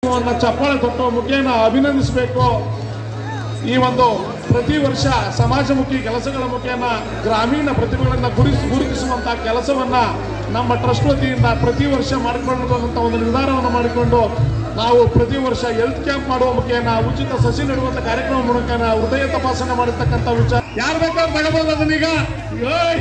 ಅನ್ನ ಚಪ್ಪಾಳೆ ಕೊಟ್ಟು ಮುಖೇನ ಅಭಿನಂದಿಸಬೇಕು ಈ ಒಂದು ಪ್ರತಿ ವರ್ಷ ಸಮಾಜಮುಖಿ ಕೆಲಸಗಳ ಮುಖೇನ ಗ್ರಾಮೀಣ ಪ್ರತಿಭೆಗಳನ್ನ ಗುರುತಿಸಿ ಗುರುತಿಸುವಂತಹ ಕೆಲಸವನ್ನ ನಮ್ಮ ಟ್ರಸ್ಟ್ ವತಿಯಿಂದ ಪ್ರತಿ ವರ್ಷ ಮಾಡಿಕೊಳ್ಳುವಂತ ಒಂದು ನಿರ್ಧಾರವನ್ನು ಮಾಡಿಕೊಂಡು ನಾವು ಪ್ರತಿ ವರ್ಷ ಹೆಲ್ತ್ ಕ್ಯಾಂಪ್ ಮಾಡುವ ಮುಖೇನ ಉಚಿತ ಸಸಿ ನೆಡುವಂತ ಕಾರ್ಯಕ್ರಮ ಮುಖೇನ ಹೃದಯ ತಪಾಸಣೆ ಮಾಡಿರ್ತಕ್ಕಂಥ ವಿಚಾರ ಯಾರು ಬೇಕಾದ್ರೂ ತಗೋಬಹುದು ಅದನ್ನೀಗ ಏಯ್!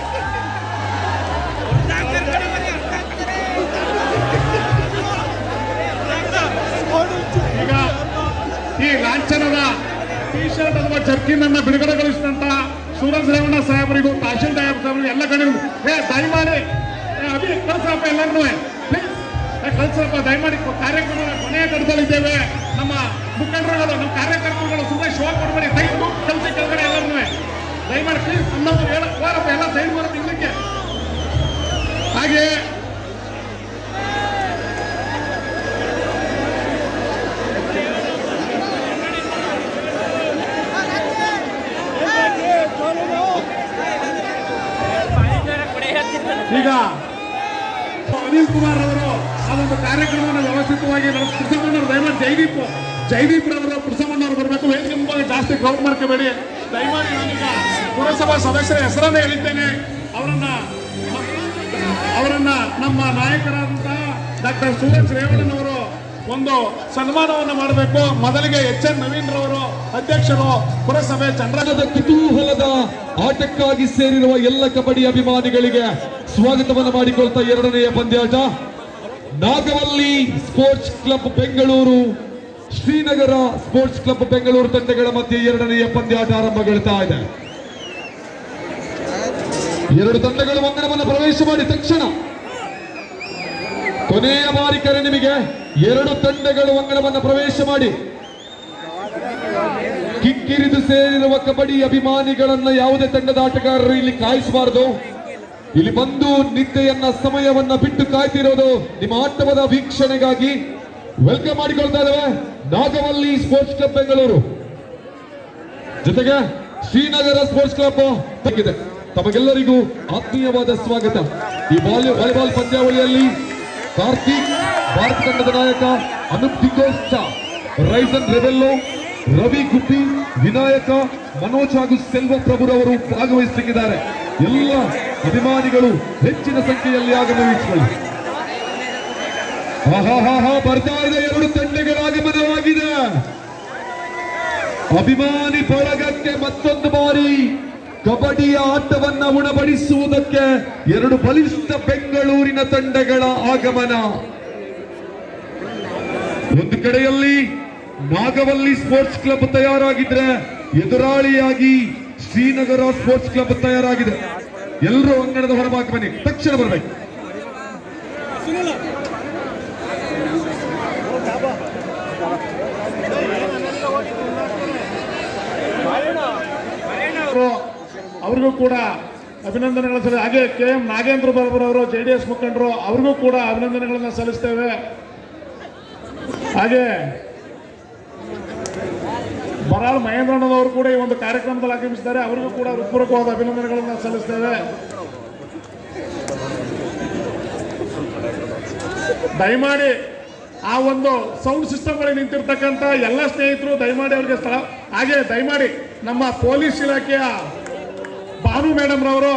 ಈಗ ಈ ಲಾಂಛನದ ಟಿ ಶರ್ಟ್ ಅಥವಾ ಜರ್ಕಿನ್ ಅನ್ನ ಬಿಡುಗಡೆಗೊಳಿಸಿದಂತ ಸೂರಜ್ ರೇವಣ್ಣ ಸಾಹೇಬರಿಗೂ ತಹಶೀಲ್ದಾರ್ ಸಾಹೇಬರಿಗೂ ಎಲ್ಲ ಕಡೆ ಏ ದಯಮಾಡಿ ಏ, ಅಭಿ ಕಳ್ಸಪ್ಪ ಎಲ್ಲರನ್ನೂ ಪ್ಲೀಸ್ ಕಳ್ಸಪ್ಪ ದಯಮಾಡಿ ಕಾರ್ಯಕ್ರಮ ಕೊನೆಯ ಕಡದಲ್ಲಿದ್ದೇವೆ ನಮ್ಮ ಮುಖಂಡರುಗಳು ನಮ್ಮ ಕಾರ್ಯಕರ್ತರುಗಳು ಸುಮ್ಮನೆ ಶೋ ಕೊಡಬೇಡಿ ದಯವಿಟ್ಟು ಕಲ್ಸಿ ಕೆಳಗಡೆ ಎಲ್ಲರನ್ನೂ ದಯಮಾಡಿ ಪ್ಲೀಸ್ ನಮ್ಮವ್ರು ಹೇಳ ಹೋರಪ್ಪ ಎಲ್ಲ ಸೈಡ್ ಮಾಡೋದು ಇಲ್ಲಿಗೆ ಹಾಗೆ ಈಗ ಅನಿಲ್ ಕುಮಾರ್ ಅವರು ಆ ಒಂದು ಕಾರ್ಯಕ್ರಮವನ್ನು ವ್ಯವಸ್ಥಿತವಾಗಿ ನಡೆಸಿ ಪುರುಷಮ್ಮನವರು ದಯಮಾಡಿ ಜೈದೀಪ್ ಜೈದೀಪ್ ರವರು ಪುರುಷಮ್ಮನವರು ಬರಬೇಕು ವೇದಿಕೆ ಮುಂಭಾಗ ಜಾಸ್ತಿ ಕ್ರೌಡ್ ಮಾಡ್ಕೋಬೇಡಿ ದಯಮಾಡಿ ನಾನೀಗ ಪುರಸಭಾ ಸದಸ್ಯರ ಹೆಸರನ್ನೇ ಹೇಳಿದ್ದೇನೆ ಅವರನ್ನ ಅವರನ್ನ ನಮ್ಮ ನಾಯಕರಾದಂತಹ ಡಾಕ್ಟರ್ ಸೂರಜ್ ರೇವಣ್ಣನವರು ಒಂದು ಸನ್ಮಾನವನ್ನು ಮಾಡಬೇಕು ಮೊದಲಿಗೆ ಎಚ್ ಎನ್ ನವೀನ್ ರವರು ಅಧ್ಯಕ್ಷರು ಪುರಸಭೆ ಚಂದ್ರ ದ ಕುತೂಹಲದ ಆಟಕ್ಕಾಗಿ ಸೇರಿರುವ ಎಲ್ಲ ಕಬಡ್ಡಿ ಅಭಿಮಾನಿಗಳಿಗೆ ಸ್ವಾಗತವನ್ನು ಮಾಡಿಕೊಳ್ತಾ ಎರಡನೆಯ ಪಂದ್ಯಾಟ Nagavalli sports club Bengaluru Srinagar sports club Bengaluru ತಂಡಗಳ ಮಧ್ಯೆ ಎರಡನೆಯ ಪಂದ್ಯಾಟ ಆರಂಭಗೊಳ್ತಾ ಇದೆ ಎರಡು ತಂಡಗಳು ಅಂಗಣವನ್ನು ಪ್ರವೇಶ ಮಾಡಿ ತಕ್ಷಣ ಕೊನೆಯ ಬಾರಿ ಕರೆ ನಿಮಗೆ ಎರಡು ತಂಡಗಳು ಅಂಗಣವನ್ನು ಪ್ರವೇಶ ಮಾಡಿ ಕಿಕ್ಕಿರಿದು ಸೇರಿರುವ ಕಬಡ್ಡಿ ಅಭಿಮಾನಿಗಳನ್ನ ಯಾವುದೇ ತಂಡದ ಆಟಗಾರರು ಇಲ್ಲಿ ಕಾಯಿಸಬಾರದು ಇಲ್ಲಿ ಬಂದು ನಿದ್ದೆಯನ್ನ ಸಮಯವನ್ನ ಬಿಟ್ಟು ಕಾಯ್ತಿರೋದು ನಿಮ್ಮ ಆಟವದ ವೀಕ್ಷಣೆಗಾಗಿ ವೆಲ್ಕಮ್ ಮಾಡಿಕೊಳ್ತಾ ಇದ್ದೇವೆ ನಾಗವಲ್ಲಿ ಸ್ಪೋರ್ಟ್ಸ್ ಕ್ಲಬ್ ಬೆಂಗಳೂರು ಜೊತೆಗೆ ಶ್ರೀನಗರ ಸ್ಪೋರ್ಟ್ಸ್ ಕ್ಲಬ್ ಆಗಿದೆ ತಮಗೆಲ್ಲರಿಗೂ ಆತ್ಮೀಯವಾದ ಸ್ವಾಗತ ಈ ಬಾಲ್ ವಾಲಿಬಾಲ್ ಪಂದ್ಯಾವಳಿಯಲ್ಲಿ ಕಾರ್ತಿಕ್ ಭಾರತ ತಂಡದ ನಾಯಕ ಅನುಪ್ ಡಿಕೋಸ್ಟ ರೈಸನ್ ರೆಬೆಲ್ಲೋ ರವಿ ಗುಬ್ಬಿ ವಿನಾಯಕ ಮನೋಜ್ ಹಾಗೂ ಸೆಲ್ವ ಪ್ರಭುರವರು ಭಾಗವಹಿಸಲಿಕ್ಕಿದ್ದಾರೆ ಎಲ್ಲ ಅಭಿಮಾನಿಗಳು ಹೆಚ್ಚಿನ ಸಂಖ್ಯೆಯಲ್ಲಿ ಆಗಮನಿಸಿಕೊಳ್ಳಿ ಆಹಾಹಾಹಾ ಬರ್ತಾ ಇದೆ ಎರಡು ತಂಡಗಳ ಆಗಮನವಾಗಿದೆ ಅಭಿಮಾನಿ ಬಳಗಕ್ಕೆ ಮತ್ತೊಂದು ಬಾರಿ ಕಬಡ್ಡಿಯ ಆಟವನ್ನ ಉಣಬಡಿಸುವುದಕ್ಕೆ ಎರಡು ಬಲಿಷ್ಠ ಬೆಂಗಳೂರಿನ ತಂಡಗಳ ಆಗಮನ ಒಂದು ಕಡೆಯಲ್ಲಿ ನಾಗವಲ್ಲಿ ಸ್ಪೋರ್ಟ್ಸ್ ಕ್ಲಬ್ ತಯಾರಾಗಿದ್ರೆ ಎದುರಾಳಿಯಾಗಿ ಶ್ರೀನಗರ ಸ್ಪೋರ್ಟ್ಸ್ ಕ್ಲಬ್ ತಯಾರಾಗಿದೆ ಎಲ್ಲರೂ ಅಂಗಣದ ಹೊರಭಾಗ ಬನ್ನಿ ತಕ್ಷಣ ಬರಬೇಕು ಅವರು ಅವ್ರಿಗೂ ಕೂಡ ಅಭಿನಂದನೆಗಳ ಸಲ್ಲಿ ಹಾಗೆ ಕೆ ಎಂ ನಾಗೇಂದ್ರ ಬಾಬುರವರು ಅವರು ಜೆ ಡಿ ಎಸ್ ಮುಖಂಡರು ಅವ್ರಿಗೂ ಕೂಡ ಅಭಿನಂದನೆಗಳನ್ನ ಸಲ್ಲಿಸ್ತೇವೆ ಹಾಗೆ ಬರಾಳ್ ಮಹೇಂದ್ರಣ್ಣನವರು ಕೂಡ ಈ ಒಂದು ಕಾರ್ಯಕ್ರಮದಲ್ಲಿ ಆಗಮಿಸಿದ್ದಾರೆ ಅವರಿಗೂ ಕೂಡ ಹೃತ್ಪೂರ್ವಕವಾದ ಅಭಿನಂದನೆಗಳನ್ನ ಸಲ್ಲಿಸ್ತೇವೆ ದಯಮಾಡಿ ಆ ಒಂದು ಸೌಂಡ್ ಸಿಸ್ಟಮ್ ಬಳಿ ನಿಂತಿರ್ತಕ್ಕಂಥ ಎಲ್ಲ ಸ್ನೇಹಿತರು ದಯಮಾಡಿ ಅವರಿಗೆ ಸ್ಥಳ ಹಾಗೆ ದಯಮಾಡಿ ನಮ್ಮ ಪೊಲೀಸ್ ಇಲಾಖೆಯ ಭಾನು ಮೇಡಮ್ ರವರು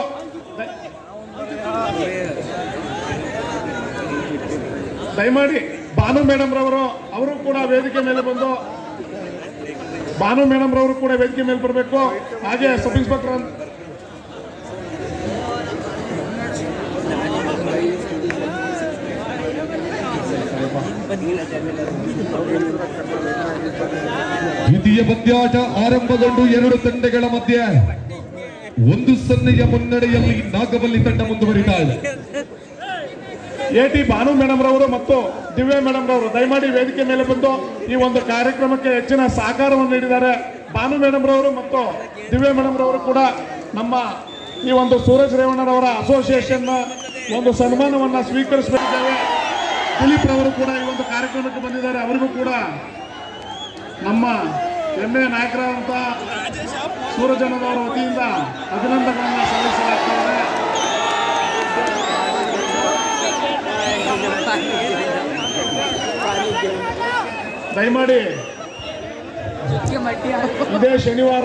ದಯಮಾಡಿ ಭಾನು ಮೇಡಮ್ ರವರು ಅವರು ಕೂಡ ವೇದಿಕೆ ಮೇಲೆ ಬಂದು ಭಾನು ಮೇಡಮ್ ರವರು ಕೂಡ ವೇದಿಕೆ ಮೇಲೆ ಬರಬೇಕು ಹಾಗೆ ಸಬ್ ಇನ್ಸ್ಪೆಕ್ಟರ್ ದ್ವಿತೀಯ ಪಂದ್ಯಾಟ ಆರಂಭಗೊಂಡು ಎರಡು ತಂಡಗಳ ಮಧ್ಯೆ ಒಂದು ಸೊನ್ನೆಯ ಮುನ್ನಡೆಯಲ್ಲಿ ನಾಗವಲ್ಲಿ ತಂಡ ಮುಂದುವರಿತಾ ಇದೆ ಎ ಟಿ ಭಾನು ಮೇಡಮ್ ರವರು ಮತ್ತು ದಿವ್ಯಾ ಮೇಡಮ್ ರವರು ದಯಮಾಡಿ ವೇದಿಕೆ ಮೇಲೆ ಬಂದು ಈ ಒಂದು ಕಾರ್ಯಕ್ರಮಕ್ಕೆ ಹೆಚ್ಚಿನ ಸಹಕಾರವನ್ನು ನೀಡಿದ್ದಾರೆ ಭಾನು ಮೇಡಮ್ ರವರು ಮತ್ತು ದಿವ್ಯಾ ಮೇಡಮ್ ರವರು ಕೂಡ ನಮ್ಮ ಈ ಒಂದು ಸೂರಜ್ ರೇವಣ್ಣರವರ ಅಸೋಸಿಯೇಷನ್ ಒಂದು ಸನ್ಮಾನವನ್ನ ಸ್ವೀಕರಿಸಬೇಕಿದ್ದೇವೆ ದಿಲೀಪ್ ರವರು ಕೂಡ ಈ ಒಂದು ಕಾರ್ಯಕ್ರಮಕ್ಕೆ ಬಂದಿದ್ದಾರೆ ಅವರಿಗೂ ಕೂಡ ನಮ್ಮ ಹೆಮ್ಮೆಯ ನಾಯಕರಾದಂಥ ಸೂರಜನದವರ ವತಿಯಿಂದ ಅಭಿನಂದನೆಗಳನ್ನು ಸಲ್ಲಿಸಲಾಗ್ತದೆ ದಯಮಾಡಿ ಇದೇ ಶನಿವಾರ